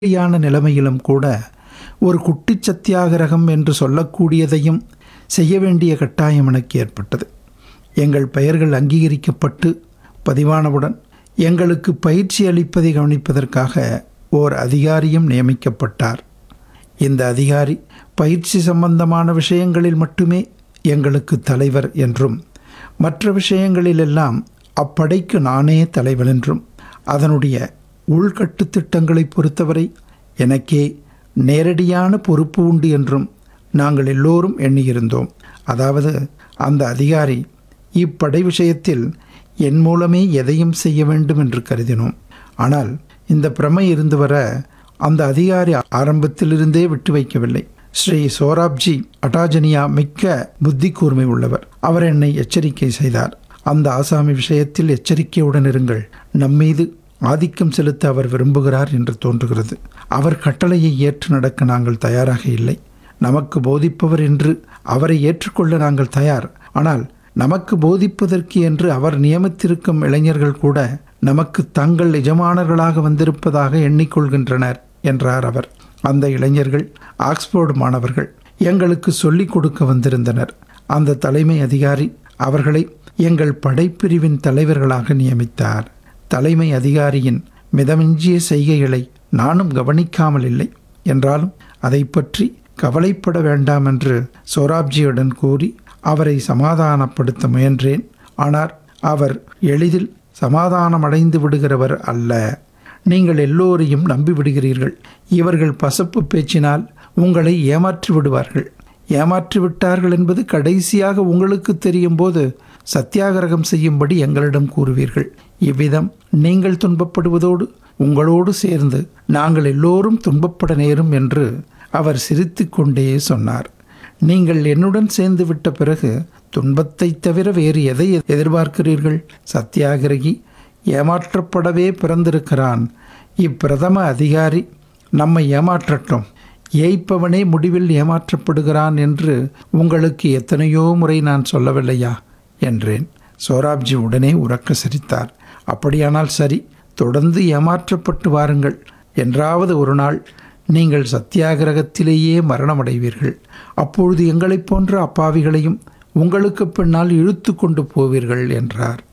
யான நிலைமையிலும் கூட ஒரு குட்டிச் சத்தியாகிரகம் என்று சொல்லக்கூடியதையும் செய்ய வேண்டிய கட்டாயம் எனக்கு ஏற்பட்டது எங்கள் பெயர்கள் அங்கீகரிக்கப்பட்டு பதிவானவுடன் எங்களுக்கு பயிற்சி அளிப்பதை கவனிப்பதற்காக ஓர் அதிகாரியும் நியமிக்கப்பட்டார் இந்த அதிகாரி பயிற்சி சம்பந்தமான விஷயங்களில் மட்டுமே எங்களுக்கு தலைவர் என்றும் மற்ற விஷயங்களிலெல்லாம் அப்படைக்கு நானே தலைவன் என்றும் அதனுடைய உள்கட்டு திட்டங்களை பொறுத்தவரை எனக்கே நேரடியான பொறுப்பு உண்டு என்றும் நாங்கள் எல்லோரும் எண்ணியிருந்தோம் அதாவது அந்த அதிகாரி இப்படை விஷயத்தில் என் மூலமே எதையும் செய்ய வேண்டும் என்று கருதினோம் ஆனால் இந்த பிரமை இருந்து வர அந்த அதிகாரி ஆரம்பத்திலிருந்தே விட்டு வைக்கவில்லை ஸ்ரீ சோராப்ஜி அட்டாஜனியா மிக்க புத்தி கூர்மை உள்ளவர் அவர் என்னை எச்சரிக்கை செய்தார் அந்த ஆசாமி விஷயத்தில் எச்சரிக்கையுடன் இருங்கள் நம்மீது ஆதிக்கம் செலுத்த அவர் விரும்புகிறார் என்று தோன்றுகிறது அவர் கட்டளையை ஏற்று நடக்க நாங்கள் தயாராக இல்லை நமக்கு போதிப்பவர் என்று அவரை ஏற்றுக்கொள்ள நாங்கள் தயார் ஆனால் நமக்கு போதிப்பதற்கு என்று அவர் நியமித்திருக்கும் இளைஞர்கள் கூட நமக்கு தங்கள் எஜமானர்களாக வந்திருப்பதாக எண்ணிக்கொள்கின்றனர் என்றார் அவர் அந்த இளைஞர்கள் ஆக்ஸ்போர்டு மாணவர்கள் எங்களுக்கு சொல்லிக் கொடுக்க வந்திருந்தனர் அந்த தலைமை அதிகாரி அவர்களை எங்கள் படைப்பிரிவின் தலைவர்களாக நியமித்தார் தலைமை அதிகாரியின் மிதமிஞ்சிய செய்கைகளை நானும் கவனிக்காமல் இல்லை என்றாலும் அதை பற்றி கவலைப்பட வேண்டாம் என்று சோராப்ஜியுடன் கூறி அவரை சமாதானப்படுத்த முயன்றேன் ஆனால் அவர் எளிதில் சமாதானமடைந்து விடுகிறவர் அல்ல நீங்கள் எல்லோரையும் நம்பி விடுகிறீர்கள் இவர்கள் பசப்பு பேச்சினால் உங்களை ஏமாற்றி விடுவார்கள் ஏமாற்றி விட்டார்கள் என்பது கடைசியாக உங்களுக்கு தெரியும் போது சத்தியாகிரகம் செய்யும்படி எங்களிடம் கூறுவீர்கள் இவ்விதம் நீங்கள் துன்பப்படுவதோடு உங்களோடு சேர்ந்து நாங்கள் எல்லோரும் துன்பப்பட நேரும் என்று அவர் சிரித்து கொண்டே சொன்னார் நீங்கள் என்னுடன் சேர்ந்து விட்ட பிறகு துன்பத்தை தவிர வேறு எதை எதிர்பார்க்கிறீர்கள் சத்தியாகிரகி ஏமாற்றப்படவே பிறந்திருக்கிறான் இப்பிரதம அதிகாரி நம்மை ஏமாற்றட்டும் ஏய்ப்பவனே முடிவில் ஏமாற்றப்படுகிறான் என்று உங்களுக்கு எத்தனையோ முறை நான் சொல்லவில்லையா என்றேன் சோராப்ஜி உடனே உறக்க சிரித்தார் அப்படியானால் சரி தொடர்ந்து ஏமாற்றப்பட்டு வாருங்கள் என்றாவது ஒரு நாள் நீங்கள் சத்தியாகிரகத்திலேயே மரணமடைவீர்கள் அப்பொழுது எங்களைப் போன்ற அப்பாவிகளையும் உங்களுக்கு பின்னால் இழுத்து கொண்டு போவீர்கள் என்றார்